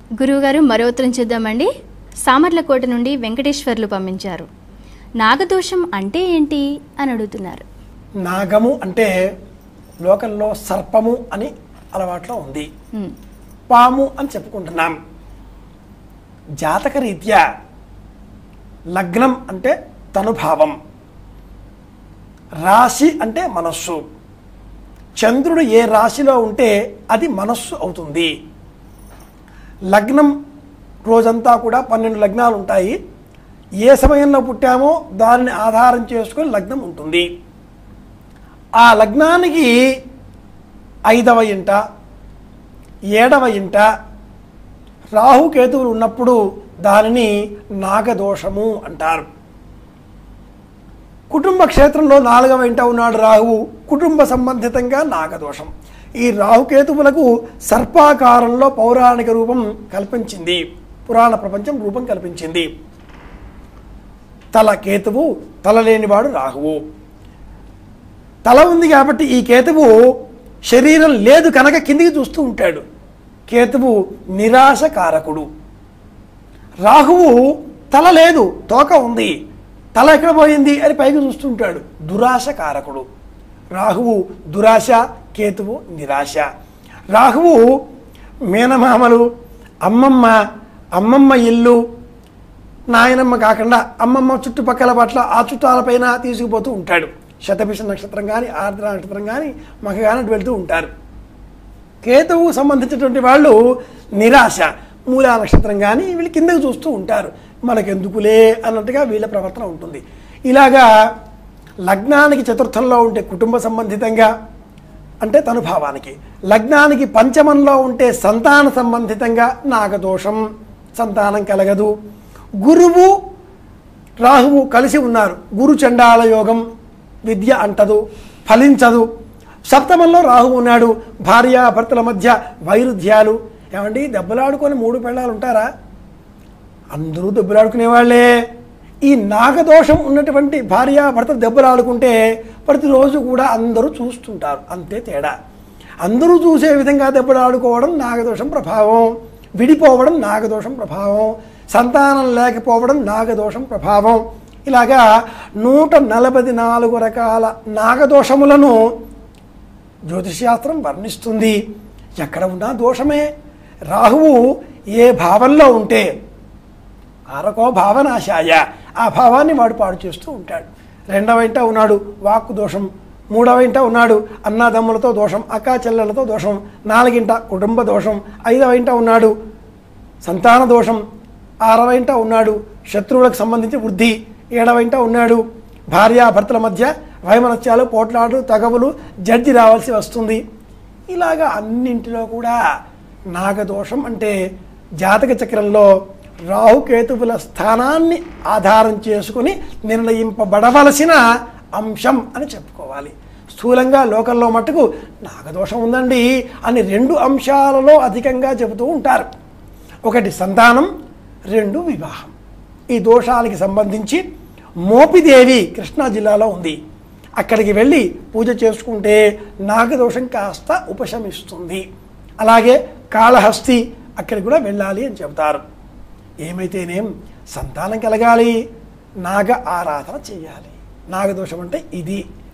గురువుగారు మరో ఉత్తరం చూద్దామండి సామర్లకోట నుండి వెంకటేశ్వర్లు పంపించారు నాగదోషం అంటే ఏంటి అని అడుగుతున్నారు నాగము అంటే లోకంలో సర్పము అని అలవాట్లో ఉంది ఉమ్, పాము అని చెప్పుకుంటున్నాం జాతక రీత్యా లగ్నం అంటే తనుభావం రాశి అంటే మనస్సు చంద్రుడు ఏ రాశిలో ఉంటే అది మనస్సు అవుతుంది లగ్నం రోజంతా కూడా పన్నెండు లగ్నాలు ఉంటాయి ఏ సమయంలో పుట్టామో దానిని ఆధారం చేసుకొని లగ్నం ఉంటుంది ఆ లగ్నానికి ఐదవ ఇంట ఏడవ ఇంట రాహుకేతువులు ఉన్నప్పుడు దానిని నాగదోషము అంటారు కుటుంబ క్షేత్రంలో నాలుగవ ఇంట ఉన్నాడు రాహువు కుటుంబ సంబంధితంగా నాగదోషం ఈ రాహుకేతువులకు సర్పాకారంలో పౌరాణిక రూపం కల్పించింది పురాణ ప్రపంచం రూపం కల్పించింది తల కేతువు తల లేనివాడు రాహువు తల ఉంది కాబట్టి ఈ కేతువు శరీరం లేదు కనుక కిందికి చూస్తూ ఉంటాడు కేతువు నిరాశకారకుడు రాహువు తల లేదు తోక ఉంది తల ఎక్కడ పోయింది అని పైకి చూస్తుంటాడు దురాశకారకుడు రాహువు దురాశ కేతువు నిరాశ రాహువు మేనమామలు అమ్మమ్మ అమ్మమ్మ ఇల్లు నాయనమ్మ కాకుండా అమ్మమ్మ చుట్టుపక్కల పట్ల ఆ చుట్టాలపైన తీసుకుపోతూ ఉంటాడు శతభిష నక్షత్రం కానీ ఆర్ద్ర నక్షత్రం కానీ మగ కానీ అటు వెళ్తూ ఉంటారు కేతువు సంబంధించినటువంటి వాళ్ళు నిరాశ మూలా నక్షత్రం కానీ వీళ్ళు కిందకు చూస్తూ ఉంటారు మనకెందుకులే అన్నట్టుగా వీళ్ళ ప్రవర్తన ఉంటుంది ఇలాగా లగ్నానికి చతుర్థంలో ఉంటే కుటుంబ సంబంధితంగా అంటే తనుభావానికి లగ్నానికి పంచమంలో ఉంటే సంతాన సంబంధితంగా నాగదోషం సంతానం కలగదు గురువు రాహువు కలిసి ఉన్నారు గురు చండాల యోగం విద్య అంటదు ఫలించదు సప్తమంలో రాహు ఉన్నాడు భార్యాభర్తల మధ్య వైరుధ్యాలు ఏమండి దెబ్బలాడుకొని మూడు పెళ్ళాలు ఉంటారా అందరూ దెబ్బలాడుకునే వాళ్ళే ఈ నాగదోషం ఉన్నటువంటి భార్యాభర్త దెబ్బలాడుకుంటే ప్రతిరోజు కూడా అందరూ చూస్తుంటారు అంతే తేడా అందరూ చూసే విధంగా దెబ్బలాడుకోవడం నాగదోషం ప్రభావం విడిపోవడం నాగదోషం ప్రభావం సంతానం లేకపోవడం నాగదోషం ప్రభావం ఇలాగా నూట నలభై నాలుగు రకాల నాగదోషములను జ్యోతిష్శాస్త్రం వర్ణిస్తుంది ఎక్కడ ఉన్నా దోషమే రాహువు ఏ భావంలో ఉంటే ఆరకో భావనాశాయ ఆ భావాన్ని వాడు పాడు చేస్తూ ఉంటాడు రెండవ ఇంట ఉన్నాడు వాక్కు దోషం మూడవ ఇంట ఉన్నాడు అన్నదమ్ములతో దోషం అక్కా చెల్లెలతో దోషం నాలుగింట కుటుంబ దోషం ఐదవ ఇంట ఉన్నాడు సంతాన దోషం ఆరవ ఇంట ఉన్నాడు శత్రువులకు సంబంధించి వృద్ధి ఏడవ ఇంట ఉన్నాడు భార్యాభర్తల మధ్య వైమనస్యాలు పోట్లాడు తగవులు జడ్జి రావాల్సి వస్తుంది ఇలాగా అన్నింటిలో కూడా నాగదోషం అంటే జాతక చక్రంలో రాహుకేతువుల స్థానాన్ని ఆధారం చేసుకుని నిర్ణయింపబడవలసిన అంశం అని చెప్పుకోవాలి స్థూలంగా లోకంలో మట్టుకు నాగదోషం ఉందండి అని రెండు అంశాలలో అధికంగా చెబుతూ ఉంటారు ఒకటి సంతానం రెండు వివాహం ఈ దోషాలకి సంబంధించి మోపిదేవి కృష్ణా జిల్లాలో ఉంది అక్కడికి వెళ్ళి పూజ చేసుకుంటే నాగదోషం కాస్త ఉపశమిస్తుంది అలాగే కాళహస్తి అక్కడికి కూడా వెళ్ళాలి అని చెబుతారు ఏమైతేనేం సంతానం కలగాలి నాగ ఆరాధన చేయాలి నాగదోషం అంటే ఇది